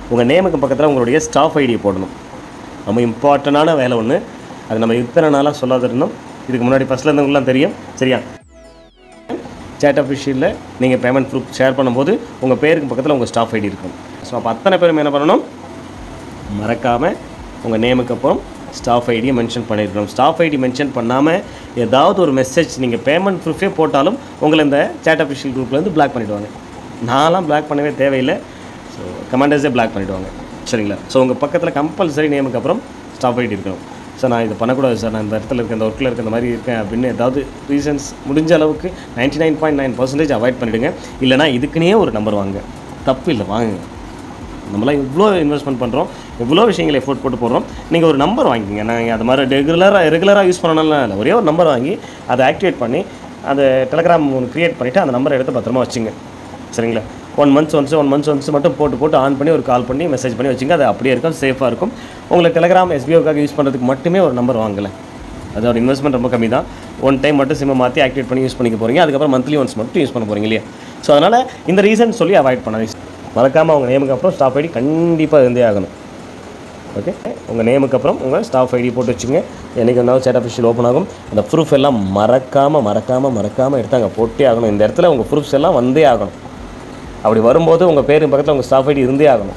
உங்கள் நேமுக்கு பக்கத்தில் உங்களுடைய ஸ்டாஃப் ஐடியை போடணும் ரொம்ப இம்பார்ட்டண்டான வேலை ஒன்று அது நம்ம இத்தனை நாளாக சொல்லாத இருந்தோம் இதுக்கு முன்னாடி ஃபஸ்ட்டில் இருந்தவங்களாம் தெரியும் சரியா சேட் அஃபிஷியலில் நீங்கள் பேமெண்ட் ப்ரூஃப் ஷேர் பண்ணும்போது உங்கள் பேருக்கு பக்கத்தில் உங்கள் ஸ்டாஃப் ஐடி இருக்கும் ஸோ அப்போ அத்தனை பேரும் என்ன பண்ணணும் மறக்காமல் உங்கள் நேமுக்கு அப்புறம் ஸ்டாஃப் ஐடியை மென்ஷன் பண்ணியிருக்கணும் ஸ்டாஃப் ஐடி மென்ஷன் பண்ணாமல் ஏதாவது ஒரு மெசேஜ் நீங்கள் பேமெண்ட் ப்ரூஃபே போட்டாலும் உங்களை இந்த சேட் அஃபிஷியல் குரூப்லேருந்து பிளாக் பண்ணிவிடுவாங்க நான்லாம் பிளாக் பண்ணவே தேவையில்லை ஸோ கமாண்டர்ஸே பிளாக் பண்ணிவிடுவாங்க சரிங்களா ஸோ உங்கள் பக்கத்தில் கம்பல்சரி நேமுக்கு அப்புறம் ஸ்டாஃப் ஐடி இருக்கணும் சார் நான் இதை பண்ணக்கூடாது சார் நான் இந்த இடத்துல இருக்க இந்த ஒர்க்கில் இருக்க இந்த மாதிரி இருக்கேன் அப்படின்னு ஏதாவது ரீசன்ஸ் முடிஞ்ச அளவுக்கு ninety nine point nine percentage avoid பண்ணிவிடுங்க இல்லைனா இதுக்குன்னே ஒரு நம்பர் வாங்க தப்பு இல்லை வாங்குங்க நம்மளாம் இவ்வளோ இன்வெஸ்ட்மெண்ட் பண்ணுறோம் இவ்வளோ விஷயங்கள் எஃபோர்ட் போட்டு போடுறோம் நீங்கள் ஒரு நம்பர் வாங்கிங்க நாங்கள் அது மாதிரி ரெகுலராக ரெகுலராக யூஸ் பண்ணணும்லாம் இல்லை ஒரே ஒரு நம்பர் வாங்கி அதை ஆக்டிவேட் பண்ணி அதை டெலகிராம் ஒன்று க்ரியேட் பண்ணிவிட்டு அந்த நம்பரை எடுத்து பத்திரமா வச்சுங்க சரிங்களா one months once one months once மட்டும் போட்டு போட்டு ஆன் பண்ணி ஒரு கால் பண்ணி மெசேஜ் பண்ணி வச்சுங்க அது அப்படியே இருக்கும் சேஃபாக இருக்கும் உங்களுக்கு டெலகிராம் எஸ்பிஓக்காக யூஸ் பண்ணுறதுக்கு மட்டுமே ஒரு நம்பர் வாங்கலை அதோட இன்வெஸ்ட்மெண்ட் ரொம்ப கம்மி தான் ஒன் டைம் மட்டும் சிம்மை மாற்றி ஆக்டிவேட் பண்ணி யூஸ் பண்ணிக்க போகிறீங்க அதுக்கப்புறம் மந்த்லி ஒன்ஸ் மட்டும் யூஸ் பண்ண போகிறீங்க இல்லையா ஸோ அதனால் இந்த ரீசன் சொல்லி அவாய்ட் பண்ணாதீங்க மறக்காமல் உங்கள் நேமுக்கு அப்புறம் ஸ்டாப் ஐடி கண்டிப்பாக இருந்தே ஆகணும் ஓகே உங்கள் நேமுக்கு அப்புறம் உங்கள் ஸ்டாஃப் ஐடி போட்டு வச்சுங்க என்றைக்கு இருந்தாலும் சேட் அஃபிஷியல் ஓப்பன் ஆகும் அந்த ப்ரூஃப் எல்லாம் மறக்காமல் மறக்காமல் மறக்காமல் எடுத்தாங்க போட்டே ஆகணும் இந்த இடத்துல உங்கள் ப்ரூஃப்ஸ் எல்லாம் வந்தே ஆகணும் அப்படி வரும்போது உங்கள் பேரு பக்கத்தில் உங்கள் ஸ்டாஃப் ஐடி இருந்தே ஆகணும்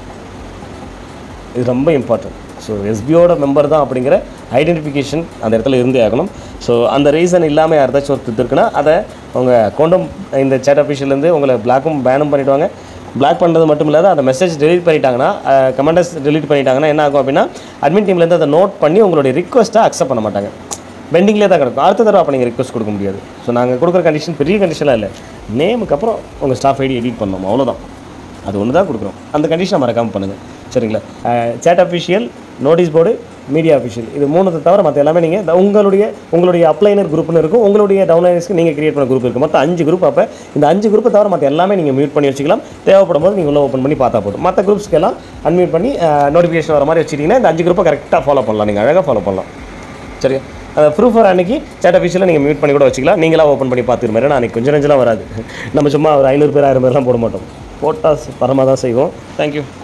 இது ரொம்ப இம்பார்ட்டன்ட் ஸோ எஸ்பியோட மெம்பர் தான் அப்படிங்கிற ஐடென்டிஃபிகேஷன் அந்த இடத்துல இருந்தே ஆகணும் ஸோ அந்த ரீசன் இல்லாமல் யாராச்சும் ஒருத்தர் இருக்குன்னா அதை அவங்க அக்கௌண்ட்டும் இந்த சேட் அஃபிஷியல்லேருந்து உங்களை பிளாக்கும் பேனும் பண்ணிவிடுவாங்க பிளாக் பண்ணுறது மட்டும் இல்லாத அந்த மெசேஜ் டெலீட் பண்ணிட்டாங்கன்னா கமெண்டர்ஸ் டெலீட் பண்ணிட்டாங்கன்னா என்ன ஆகும் அப்படின்னா அட்மின் டீம்லேருந்து அதை நோட் பண்ணி உங்களுடைய ரிக்வஸ்ட்டை அக்செப்ட் பண்ண மாட்டாங்க பெண்டிங்லேயே தான் கிடக்கும் அடுத்த தடவை அப்போ நீங்கள் ரிக்வஸ்ட் கொடுக்க முடியாது ஸோ நாங்கள் கொடுக்குற கண்டிஷன் பெரிய கண்டிஷனாக இல்லை நேமுக்கு அப்புறம் உங்கள் ஸ்டாஃப் ஐடி எடிட் பண்ணணும் அவ்வளோதான் அது ஒன்று தான் கொடுக்குறோம் அந்த கண்டிஷனை மறக்காமல் பண்ணுங்கள் சரிங்களா chat official notice board media official இது மூணுத்தை தவிர மற்ற எல்லாமே நீங்கள் உங்களுடைய உங்களுடைய அப்ளைனர் குரூப்னு இருக்கும் உங்களுடைய டவுன்லைனர்ஸ்க்கு நீங்கள் கிரியேட் பண்ண குரூப் இருக்கும் மொத்தம் அஞ்சு குரூப் அப்போ இந்த அஞ்சு குரூப்பை தவிர மற்ற எல்லாமே நீங்கள் மியூட் பண்ணி வச்சுக்கலாம் தேவைப்படும் போது நீங்கள் உள்ள ஓப்பன் பண்ணி பார்த்தா போதும் மற்ற குரூப்ஸ்க்கு எல்லாம் அன்மியூட் பண்ணி நோட்டிஃபிகேஷன் வர மாதிரி வச்சுட்டிங்கன்னா இந்த அஞ்சு குரூப்பை கரெக்டாக ஃபாலோ பண்ணலாம் நீங்கள் அழகாக ஃபாலோ பண்ணலாம் சரியா அந்த ப்ரூஃப் வர அன்னைக்கு சேட் அஃபிஷியலில் நீங்கள் மியூட் பண்ணி கூட வச்சுக்கலாம் நீங்களா ஓப்பன் பண்ணி பார்த்துருமே ஏன்னா அன்றைக்கி கொஞ்சம் நெஞ்சலாம் வராது நம்ம சும்மா ஒரு ஐநூறு பேர் ஆயிரம் பேர்லாம் போட மாட்டோம் போட்டால் பரமாக தான் செய்வோம் தேங்க்யூ